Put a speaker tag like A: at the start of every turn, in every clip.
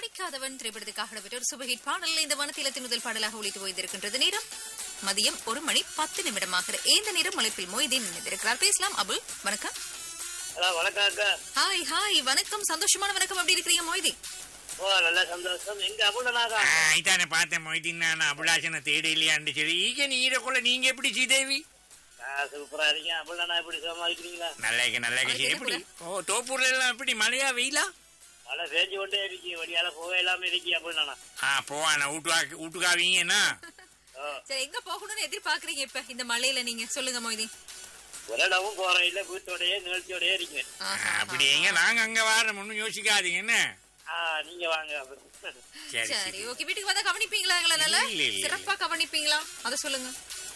A: படிக்காதவன் திரைப்படத்துக்காக நடைபெற்ற ஒரு சுபஹிட் பாடல் இந்த வனத்திலத்தின் முதல் பாடலாக ஒழித்து போயிருக்கின்றது நேரம் மதியம் ஒரு மணி பத்து நிமிடமாகிற இந்த நேரம் அழைப்பில் மொய்தீன் இணைந்திருக்கிறார் பேசலாம் அபுல் வணக்கம்
B: ஹலோ வணக்கம் அக்கா
A: ஹாய் ஹாய் வணக்கம் சந்தோஷமான வணக்கம் எப்படி இருக்கிறீங்க மொய்தீன்
B: ஓ நல்ல சந்தோஷம் எங்க அபுலனாக்கா
C: இதானே பார்த்தேன் மொய்தீன் நான் அபிலாஷனை தேட இல்லையாண்டு சரி ஈக நீரக்குள்ள நீங்க எப்படி சீதேவி
B: சூப்பரா இருக்கீங்க அபுலனா எப்படி சுகமா இருக்கிறீங்களா
C: நல்லா இருக்க நல்லா இருக்க
A: அவளுக்கு
C: எப்படி ஓ தோப்பூர்ல எல்லாம் எப்படி மழையா வெயிலா
B: மழை பேஞ்சு கொண்டே இருக்கீங்க வழியால போக இல்லாம இருக்கீங்க அபுலனா
C: ஆ போவான வீட்டுக்கா வீட்டுக்காவீங்கன்னா
B: ஓ
A: சரி எங்க போகணும்னு எதிர்பார்க்கறீங்க இப்ப இந்த மழையில நீங்க சொல்லுங்க மொய்தீன்
B: ஒரு இடமும் போறேன் இல்ல வீட்டோடயே நிகழ்ச்சியோடயே இருக்கீங்க
A: ஆஹா.
C: அப்படிங்க நாங்க அங்க வாரம் ஒன்னும் யோசிக்காதீங்க என்ன
B: ஆ நீங்க வாங்க அபுல்.
C: சரி
A: சரி
C: சரி
A: ஓகே வீட்டுக்கு வந்தா கவனிப்பீங்களா எங்களை நல்லா
C: இல்ல, இல்ல, இல்ல.
A: சிறப்பா கவனிப்பீங்களா அத சொல்லுங்க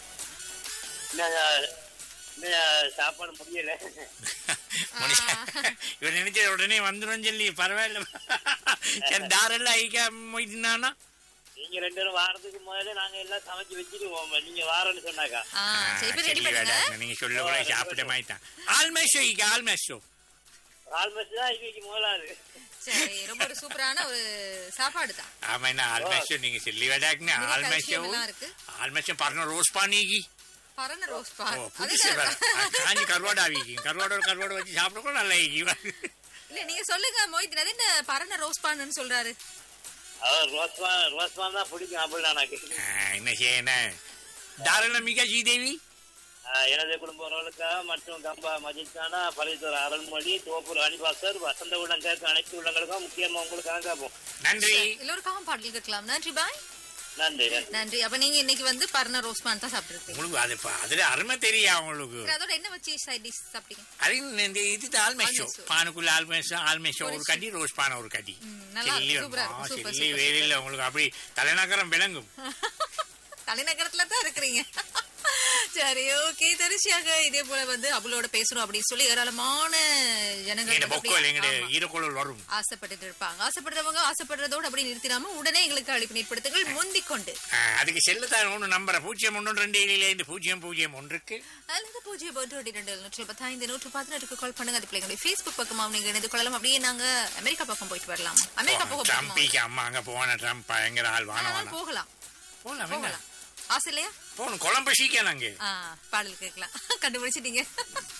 B: இன்னும் இன்னும் சாப்பாடு முடியல
C: மனுஷன் இவர் நினைச்ச உடனே வந்துடும் சொல்லி பரவாயில்ல சரி தாரெல்லாம் ஐக்கா மொய்தீனானா
B: நீங்க ரெண்டு பேரும் வாரத்துக்கு முதல்ல நாங்க எல்லாம் சமைச்சு வச்சுருவோம் நீங்க வாரன்னு சொன்னாக்கா
A: ஆ, சரி இப்ப ரெடி பண்ணுங்க
C: நீங்க சொல்ல கூட சாப்பிட்ட மாதிரி தான் ஆல்மேஷோ இங்க ஆல்மேஷோ
B: ஆல்மோஸ்ட் தான் இன்னைக்கு முதலாது
A: சரி ரொம்ப ஒரு சூப்பரான ஒரு சாப்பாடு தான்
C: ஆமா என்ன ஆல்மேஷோ நீங்க சொல்லி விடாக்குன்னு
A: நிறைய
C: ஆல்மேஷோ
A: calcium எல்லாம் இருக்கு.
C: ஆல்மேஷோ பரண ரோஸ் பானிக்கு
A: பரண ரோஸ்
C: ஓ
A: பால்
C: புதுசு வேற. ஆ, காஞ்சி கருவாடா வீக்கி கருவாடோட கருவாடு வச்சு சாப்பிட கூட நல்லா இருக்கு
A: இல்ல நீங்க சொல்லுங்க மோஹித் அது என்ன பரண ரோஸ் பான்னு சொல்றாரு
B: அவர் ரோஸ்வான் ரோஸ்வான் தான் பிடிக்கும் அபுல்னாக்கு
C: என்ன செய்யணும் தாராளம் மிகா ஸ்ரீதேவி
B: ஆஹ் எனது குடும்ப உறவுகளுக்காக மற்றும் கம்பா மஜித்கானா பரிசுத்தர் அருள்மொழி தோப்பூர் அனிபாசர் வசந்த உள்ளங்களுக்கு அனைத்து உள்ளங்களுக்கும் முக்கியமா உங்களுக்காக கேட்போம்
A: சரி, எல்லோருக்காகவும் பாடல் கேட்கலாம் நன்றி பாய்
B: நன்றி நன்றி
A: நன்றி அப்ப நீங்க இன்னைக்கு வந்து பரண ரோஸ் பான் தான் சாப்பிட்டுருக்கீங்க
C: உங்களுக்கு அது ப- அதுல அருமை தெரியும் அவங்களுக்கு
A: சரி, அதோட என்ன வச்சு சைட் டிஷ் சாப்பிட்டீங்க
C: அது இந்த இது ஆல்மேஷோ
A: ஆல்மேஷோ.
C: பானுக்குள்ள ஆல்மேஷோ ஆல்மேஷோ ஒரு கடி ரோஸ் பானை ஒரு கடி
A: ம், நல்லா
C: சில்லி
A: சூப்பரா
C: வேணுமா?
A: இருக்கும். சூப்பர்,
C: சில்லி
A: சூப்பர்,
C: வேற இல்ல உங்களுக்கு அப்படி தலைநகரம் விளங்கும்
A: தலைநகரத்துல தான் இருக்கிறீங்க சரி ஓகே தொடர்ச்சியாக இதே போல வந்து அபுலோட பேசணும் அப்படின்னு சொல்லி ஏராளமான ஜனங்கள்
C: எங்க
A: வந்து
C: பொக்கோல்
A: அப்படியே-
C: எங்க
A: ஆமா.
C: ஈரக்குழல் வரும்
A: ஆசைப்பட்டுட்டு இருப்பாங்க ஆசைப்படுறவங்க ஆசைப்படுறதோட அப்படி நிறுத்திடாம உடனே எங்களுக்கு அழைப்பு ஏற்படுத்துங்கள் முந்திக் கொண்டு
C: ஆ, அதுக்கு செல்லத்தான் ஒன்று நம்புற பூஜ்ஜியம் ஒன்று ரெண்டு ஏழில இருந்து பூஜ்ஜியம் பூஜ்ஜியம் ஒன்றுக்கு
A: அல்லது பூஜ்ஜியம் ஒன்று ஒன்று இரண்டு நூற்றி பத்தாயிரத்து நூற்று பதினெட்டுக்கு கால் பண்ணுங்க அது பிள்ளைங்களுடைய ஃபேஸ்புக் பக்கமாக நீங்க இணைந்து கொள்ளலாம் அப்படியே நாங்க அமெரிக்கா பக்கம் போயிட்டு வரலாம் அமெரிக்கா போக போகலாமா?
C: ட்ரம்பிக்கு அம்மா அங்க போன ட்ரம்ப் பயங்கர ஆள் வான
A: ஆ,
C: வானம்
A: போகலாம்
C: போகலாம் என்ன
A: போகலாம் ஆசை இல்லையா
C: போகணும் குழம்பு சீக்கலாம் அங்கே
A: ஆ, பாடல் கேட்கலாம் கண்டுபிடிச்சிட்டீங்க